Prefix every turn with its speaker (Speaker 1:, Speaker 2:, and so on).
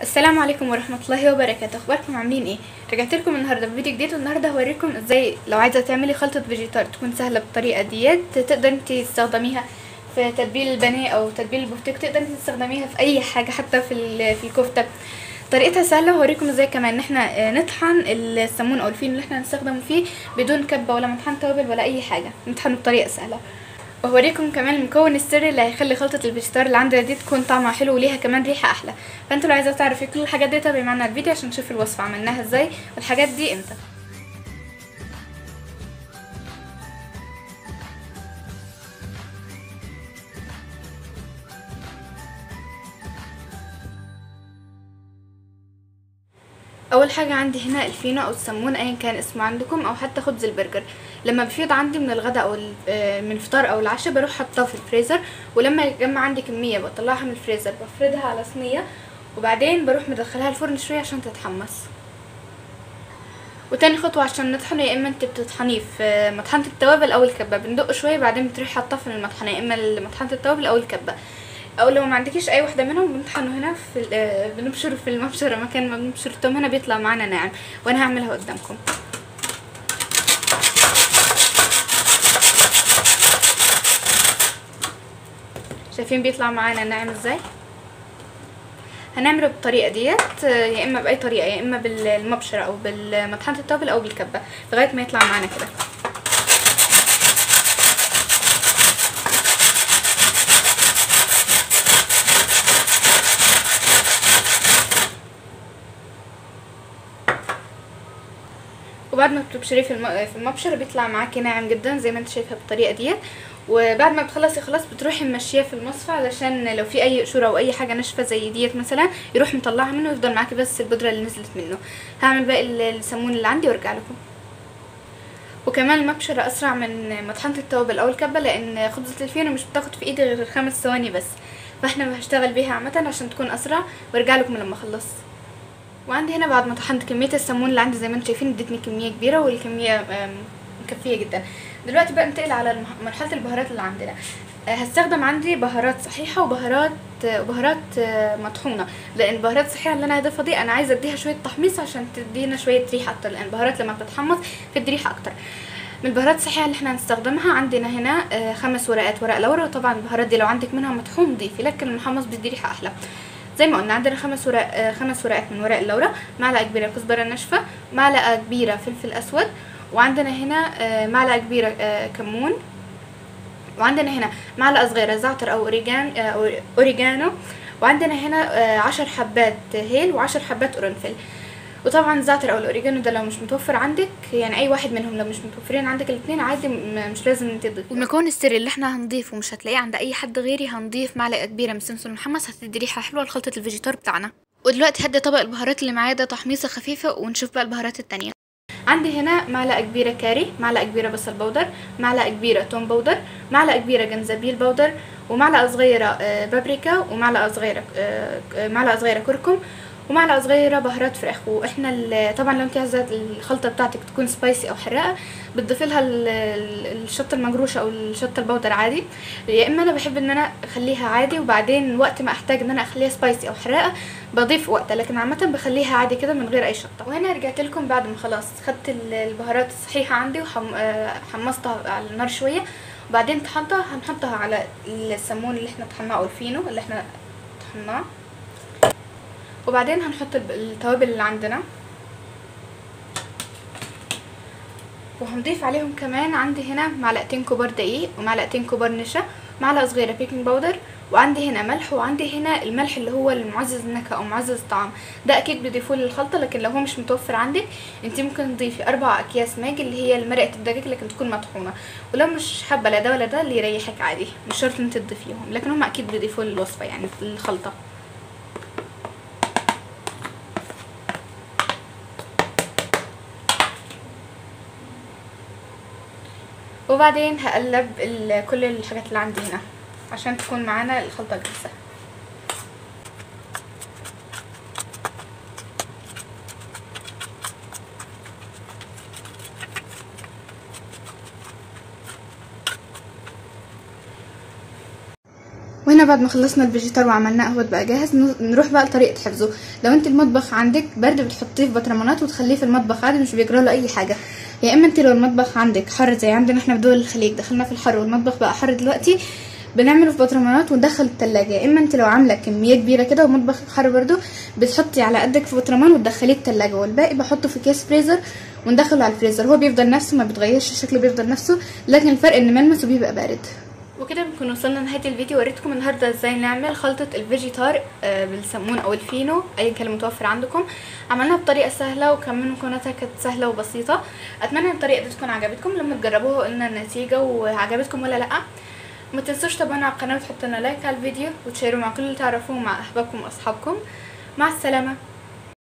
Speaker 1: السلام عليكم ورحمة الله وبركاته اخباركم عاملين ايه رجعت لكم النهارده بفيديو جديد والنهارده هوريكم ازاي لو عايزه تعملي خلطه فيجيتار تكون سهله بالطريقه ديت تقدر انت تستخدميها في تتبيل البانيه او تتبيل البفتيك تقدر انت تستخدميها في اي حاجه حتى في ال- في الكفته طريقتها سهله وهوريكم ازاي كمان ان احنا آه، نطحن السمون او الفين اللي احنا هنستخدمه فيه بدون كبه ولا مطحن توابل ولا اي حاجه نطحنه بطريقه سهله وهوريكم كمان المكون السري اللي هيخلي خلطة الفيجيتار اللي عندنا دي تكون طعمها حلو وليها كمان ريحة أحلى فانتوا لو عايزة تعرفي كل الحاجات دي تابعي معانا الفيديو عشان تشوفي الوصفة عملناها ازاي والحاجات دي امتى اول حاجه عندي هنا الفينو او السمون ايا كان اسمه عندكم او حتى خبز البرجر لما بيفيض عندي من الغداء او ال- آه، من الفطار او العشاء بروح حاطاه في الفريزر ولما يتجمع عندي كميه بطلعها من الفريزر بفردها على صينيه وبعدين بروح مدخلها الفرن شويه عشان تتحمص وتاني خطوة عشان نطحنه يا اما انت بتطحنيه في مطحنة التوابل او الكبة بندق شوية بعدين بتروحي حاطاه في المطحنة يا اما مطحنة التوابل او الكبة او لو ما عندكيش اي واحدة منهم بنطحنه هنا في ال- آه، بنبشره في المبشرة مكان ما بنبشر التوم هنا بيطلع معانا ناعم وانا هعملها قدامكم شايفين بيطلع معانا ناعم ازاي هنعمله بالطريقه ديت آه، يا اما باي طريقه يا اما بالمبشره او بالمطحنه التوابل او بالكبه لغايه ما يطلع معانا كده وبعد ما بتبشريه في الم- في المبشر بيطلع معاكي ناعم جدا زي ما انت شايفه بالطريقه ديت وبعد ما بتخلصي خلاص بتروحي ماشيه في المصفى علشان لو في اي قشوره او اي حاجه ناشفه زي ديت مثلا يروح مطلعها منه ويفضل معاكي بس البودره اللي نزلت منه هعمل باقي ال- السمون اللي عندي وارجع لكم وكمان المبشرة أسرع من مطحنة التوابل أو الكبة لأن خبزة الفينو مش بتاخد في إيدي غير خمس ثواني بس فاحنا هشتغل بيها عامة عشان تكون أسرع وارجع لكم لما أخلص وعندي هنا بعد ما طحنت كمية السمون اللي عندي زي ما انتم شايفين ادتني كمية كبيرة والكمية آم، مكفية جدا دلوقتي بقى ننتقل على المح- مرحلة البهارات اللي عندنا آه، هستخدم عندي بهارات صحيحة وبهارات آه، وبهارات آه، مطحونة لأن البهارات الصحيحة اللي أنا هضيفها دي أنا عايزة أديها شوية تحميص عشان تدينا شوية ريحة أكتر لأن البهارات لما بتتحمص بتدي ريحة أكتر من البهارات الصحيحة اللي احنا هنستخدمها عندنا هنا آه، خمس ورقات ورق لورا وطبعا البهارات دي لو عندك منها مطحون ضيفي لكن المحمص بيدي ريحة أحلى زي ما قلنا عندنا خمس ورق آه، خمس ورقات من ورق اللورا معلقه كبيره كزبره ناشفه معلقه كبيره فلفل اسود وعندنا هنا آه، معلقه كبيره آه، كمون وعندنا هنا معلقه صغيره زعتر او اوريجان آه، أو- اوريجانو وعندنا هنا آه، عشر حبات هيل وعشر حبات قرنفل وطبعا الزعتر او الاوريجانو ده لو مش متوفر عندك يعني اي واحد منهم لو مش متوفرين عندك الاثنين عادي م- مش لازم انت تضيفي والمكون السري اللي احنا هنضيفه مش هتلاقيه عند اي حد غيري هنضيف معلقه كبيره من سمسم المحمص هتدي ريحه حلوه لخلطه الفيجيتار بتاعنا ودلوقتي هدي طبق البهارات اللي معايا ده تحميصه خفيفه ونشوف بقى البهارات التانية عندي هنا معلقه كبيره كاري معلقه كبيره بصل بودر معلقه كبيره توم بودر معلقه كبيره جنزبيل بودر ومعلقه صغيره آه، بابريكا ومعلقه صغيره آه، آه، معلقه صغيره كركم ومعلقه صغيره بهارات فراخ واحنا ال- طبعا لو انت عايزه الخلطه بتاعتك تكون سبايسي او حراقه بتضيفي لها ال- ال- الشطه المجروشه او الشطه البودر عادي يا اما انا بحب ان انا اخليها عادي وبعدين وقت ما احتاج ان انا اخليها سبايسي او حراقه بضيف وقتها لكن عامه بخليها عادي كده من غير اي شطه وهنا رجعت لكم بعد ما خلاص خدت ال- البهارات الصحيحه عندي وحمصتها على النار شويه وبعدين طحنتها هنحطها على السمون اللي احنا طحناه او الفينو اللي احنا طحناه وبعدين هنحط الب- التوابل اللي عندنا وهنضيف عليهم كمان عندي هنا معلقتين كبار دقيق ومعلقتين كبار نشا معلقه صغيره بيكنج باودر وعندي هنا ملح وعندي هنا الملح اللي هو المعزز النكهه او معزز الطعم ده اكيد بيضيفوه للخلطه لكن لو هو مش متوفر عندك انت ممكن تضيفي اربع اكياس ماجي اللي هي مرقه الدجاج لكن تكون مطحونه ولو مش حابه لا ده ولا ده اللي يريحك عادي مش شرط انت تضيفيهم لكن هم اكيد بيضيفوه للوصفه يعني للخلطه وبعدين هقلب ال- كل الحاجات اللي عندي هنا عشان تكون معانا الخلطة جاهزة وهنا بعد ما خلصنا الفيجيتار وعملناه اهوت بقى جاهز ن- نروح بقى لطريقه حفظه لو انت المطبخ عندك برد بتحطيه في بطرمانات وتخليه في المطبخ عادي مش بيجرى له اي حاجه يا اما انت لو المطبخ عندك حر زي عندنا احنا في دول الخليج دخلنا في الحر والمطبخ بقى حر دلوقتي بنعمله في بطرمانات وندخل التلاجة يا اما انت لو عامله كميه كبيره كده ومطبخ حر برضو بتحطي على قدك في بطرمان وتدخليه التلاجة والباقي بحطه في كيس فريزر وندخله على الفريزر هو بيفضل نفسه ما بيتغيرش شكله بيفضل نفسه لكن الفرق ان ملمسه بيبقى بارد وكده بنكون وصلنا لنهايه الفيديو وريتكم النهارده ازاي نعمل خلطه الفيجيتار آه، بالسمون او الفينو ايا كان المتوفر عندكم عملناها بطريقه سهله وكمان مكوناتها كانت سهله وبسيطه اتمنى الطريقه دي تكون عجبتكم لما تجربوها وقلنا النتيجه وعجبتكم ولا لا ما تنسوش تابعونا على القناه وتحطوا لنا لايك على الفيديو وتشيروا مع كل اللي تعرفوه مع احبابكم واصحابكم مع السلامه